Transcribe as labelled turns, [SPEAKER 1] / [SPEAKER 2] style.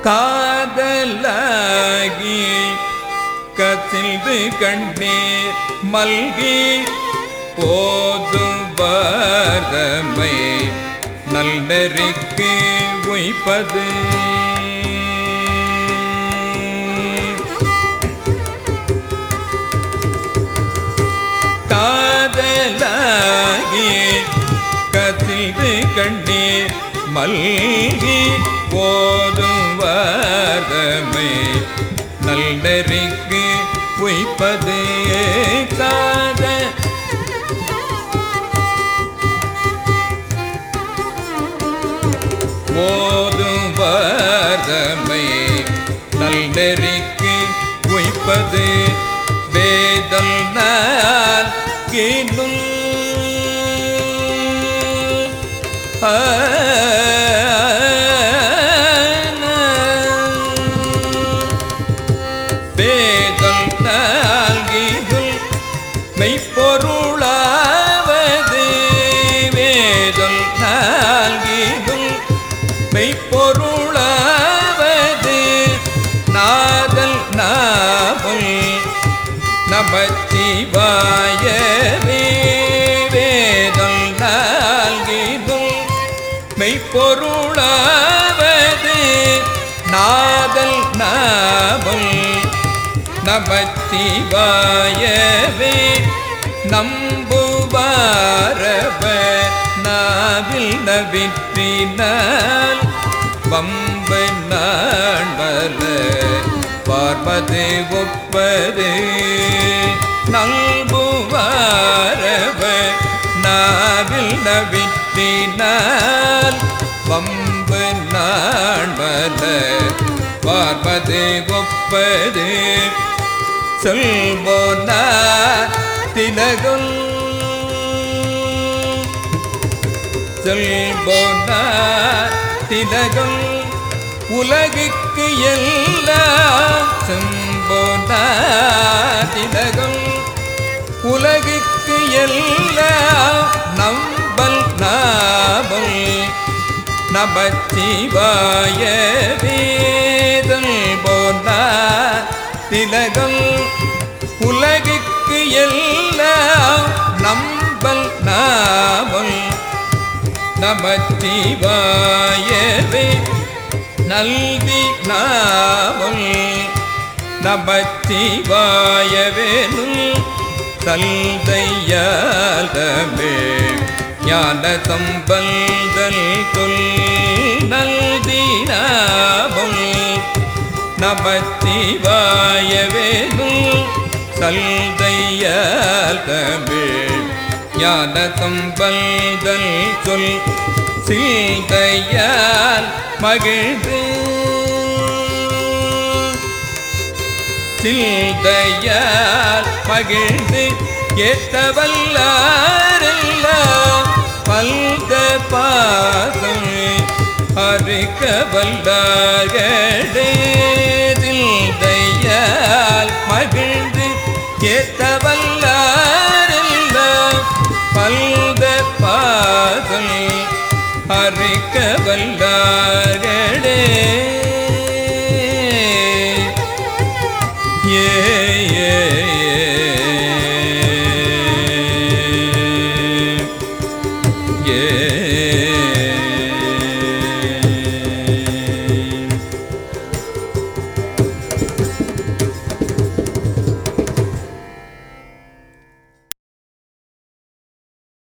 [SPEAKER 1] காதலாகி கசிந்து கண்ணீர் மல்கி போதும் வாரமை நல்லெறிக்கு உய்ப்பது காதலாகி கசிந்து கண்ணீர் மல்கி போதும் வாரமை நல்லெறிக்கு உய்ப்பது காத போதும் வாரமை நல்லெறிக்கு உய்ப்பது வேதல் நாள் கீழும் வேதல் நாள்கிதுல் மெய்ப்பொருளாவது வேதல் நாள்கிதுல் மெய்ப்பொருளாவது நாதல் நாவல் நமச்சிவாயவே வேதல் நாள்கிதுல் மெய்ப்பொருளாவது நாதல் நாவல் நமச்சிவாயவே நம்புவாரவ நாவில் நவிற்றினால் வம்பு நாண்பல பார்ப்பது ஒப்பது நல்புவாரவ நாவில் நவிற்றினால் வம்பு நாண்பல பார்ப்பது ஒப்பது சொல்வோனா திலகும் சொல்வோனா திலகம் உலகுக்கு எல்லாம் செம்போனா திலகம் உலகுக்கு எல்லாம் நம்பல் நாவல் நமச்சிவாய வேதல் போனா திலகம் உலகுக்கு எல்லாம் நம்பல் நாவல் நமச்சிவாயவே நல்வி நாவல் நமச்சிவாயவேனும் தல்தையாலமே ஞான தம்பல்தல் கொல் நல்தினாவல் நமச்சிவாயவேனும் சல்தையாலமே ஞான தம்பல்தல் சொல் சில்தையால் மகிழ்ந்து சில்தையால் மகிழ்ந்து ஏத்தவல்லாரெல்லாம் பல்க பாசம் அறுக்க வல்லார்களே